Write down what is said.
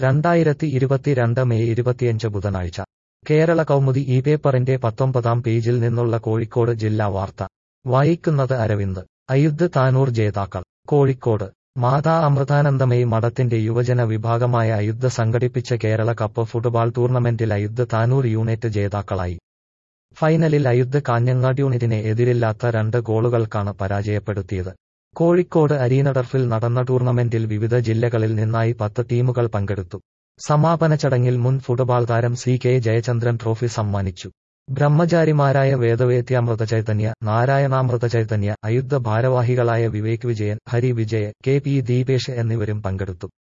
രണ്ടായിരത്തി ഇരുപത്തിരണ്ട് മെയ് ഇരുപത്തിയഞ്ച് ബുധനാഴ്ച കേരള കൗമുദി ഈ പേപ്പറിന്റെ പത്തൊമ്പതാം പേജിൽ നിന്നുള്ള കോഴിക്കോട് ജില്ലാ വാർത്ത വായിക്കുന്നത് അരവിന്ദ് അയുദ്ധ് താനൂർ ജേതാക്കൾ കോഴിക്കോട് മാതാ അമൃതാനന്ദമയി മഠത്തിന്റെ യുവജന വിഭാഗമായ അയുദ്ധ സംഘടിപ്പിച്ച കേരള കപ്പ് ഫുട്ബോൾ ടൂർണമെന്റിൽ അയുദ്ധ താനൂർ യൂണിറ്റ് ജേതാക്കളായി ഫൈനലിൽ അയുദ്ധ കാഞ്ഞങ്ങാട് യൂണിറ്റിനെ എതിരില്ലാത്ത രണ്ട് ഗോളുകൾക്കാണ് പരാജയപ്പെടുത്തിയത് കോഴിക്കോട് അരീന ടർഫിൽ നടന്ന ടൂർണമെന്റിൽ വിവിധ ജില്ലകളിൽ നിന്നായി പത്ത് ടീമുകൾ പങ്കെടുത്തു സമാപന ചടങ്ങിൽ മുൻ ഫുട്ബോൾ താരം സി കെ ജയചന്ദ്രൻ ട്രോഫി സമ്മാനിച്ചു ബ്രഹ്മചാരിമാരായ വേദവേദ്യാമൃത ചൈതന്യ നാരായണാമൃത ചൈതന്യ അയുദ്ധ ഭാരവാഹികളായ വിവേക് വിജയൻ ഹരി വിജയ് കെ പി ദീപേഷ് എന്നിവരും പങ്കെടുത്തു